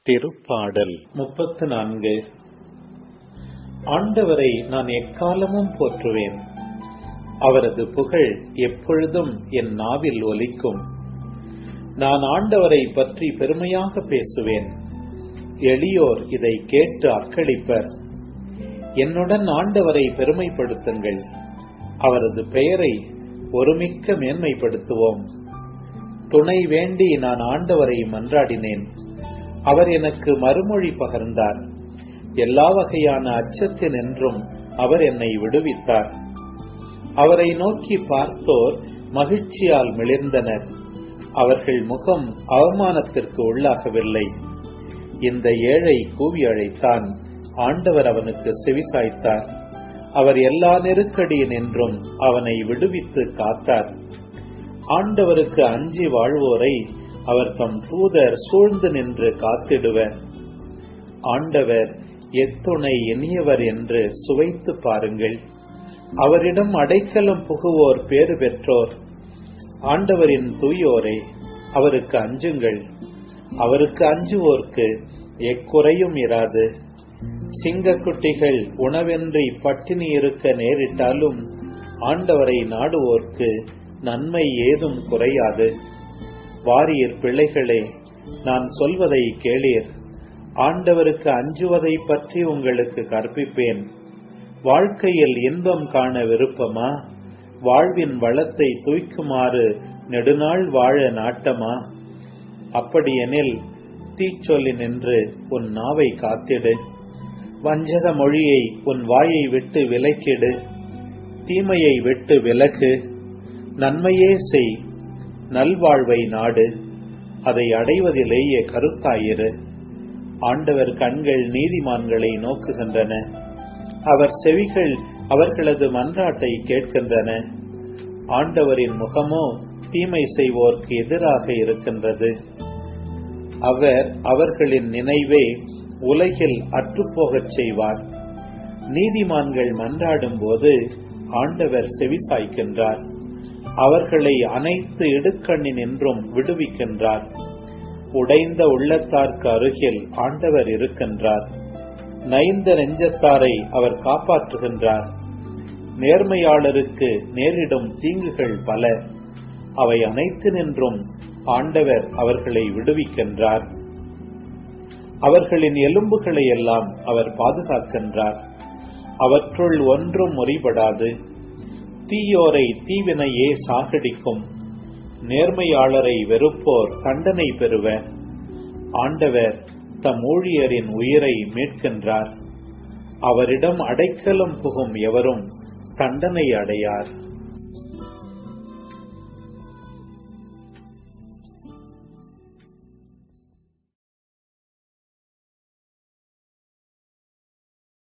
திருப்பாடல் முப்பத்து நான்கு ஆண்டவரை நான் எக்காலமும் போற்றுவேன் அவரது புகழ் எப்பொழுதும் என் நாவில் ஒலிக்கும் நான் ஆண்டவரை பற்றி பெருமையாக பேசுவேன் எளியோர் இதை கேட்டு அக்களிப்பர் என்னுடன் ஆண்டவரை பெருமைப்படுத்துங்கள் அவரது பெயரை ஒருமிக்க மேன்மைப்படுத்துவோம் துணை வேண்டி நான் ஆண்டவரை மன்றாடினேன் அவர் எனக்கு மறுமொழி பகர்ந்தார் எல்லா வகையான அச்சத்தினின்றும் அவர் என்னை விடுவித்தார் அவரை நோக்கி பார்த்தோர் மகிழ்ச்சியால் மிளிர்ந்தனர் அவர்கள் முகம் அவமானத்திற்கு உள்ளாகவில்லை இந்த ஏழை கூவி அழைத்தான் ஆண்டவர் அவனுக்கு செவிசாய்த்தார் அவர் எல்லா நெருக்கடியினின்றும் அவனை விடுவித்து காத்தார் ஆண்டவருக்கு அஞ்சி வாழ்வோரை அவர் தம் தூதர் சூழ்ந்து நின்று காத்திடுவர் ஆண்டவர் எத்துணை இனியவர் என்று சுவைத்து பாருங்கள் அவரிடம் அடைக்கலம் புகுவோர் பேறு பெற்றோர் ஆண்டவரின் தூயோரே அவருக்கு அஞ்சுங்கள் அவருக்கு அஞ்சுவோர்க்கு எக்குறையும் இராது சிங்கக்குட்டிகள் உணவென்றி பட்டினி இருக்க நேரிட்டாலும் ஆண்டவரை நாடுவோர்க்கு நன்மை ஏதும் குறையாது வாரியர் பிள்ளைகளே நான் சொல்வதை கேளீர் ஆண்டவருக்கு அஞ்சுவதை பற்றி உங்களுக்கு கற்பிப்பேன் வாழ்க்கையில் இன்பம் காண விருப்பமா வாழ்வின் வளத்தை தூய்க்குமாறு நெடுநாள் வாழ நாட்டமா அப்படியெனில் தீச்சொல்லி நின்று உன் நாவை காத்திடு வஞ்சக மொழியை உன் வாயை விட்டு விலக்கிடு தீமையை விட்டு விலகு நன்மையே செய் நல்வாழ்வை நாடு அதை அடைவதிலேயே கருத்தாயிரு ஆண்டவர் கண்கள் நீதிமான்களை நோக்குகின்றன அவர் செவிகள் அவர்களது மன்றாட்டை கேட்கின்றன ஆண்டவரின் முகமோ தீமை செய்வோர்க்கு எதிராக இருக்கின்றது அவர் அவர்களின் நினைவே உலகில் அற்றுப்போகச் செய்வார் நீதிமான்கள் மன்றாடும் போது ஆண்டவர் செவிசாய்க்கின்றார் அவர்களை அனைத்து இடுக்கண்ணினின்றும் விடுவிக்கின்றார் உடைந்த உள்ளத்தார்க்கு அருகில் ஆண்டவர் இருக்கின்றார் நைந்த நெஞ்சத்தாரை அவர் காப்பாற்றுகின்றார் நேர்மையாளருக்கு நேரிடும் தீங்குகள் பல அவை அனைத்து நின்றும் ஆண்டவர் அவர்களை விடுவிக்கின்றார் அவர்களின் எலும்புகளை எல்லாம் அவர் பாதுகாக்கின்றார் அவற்றுள் ஒன்றும் முறிபடாது தீயோரை தீவினையே சாகடிக்கும் நேர்மையாளரை வெறுப்போர் தண்டனை பெறுவர் ஆண்டவர் தம் ஊழியரின் உயிரை மீட்கின்றார் அவரிடம் அடைக்கலம் புகும் எவரும் தண்டனை அடையார்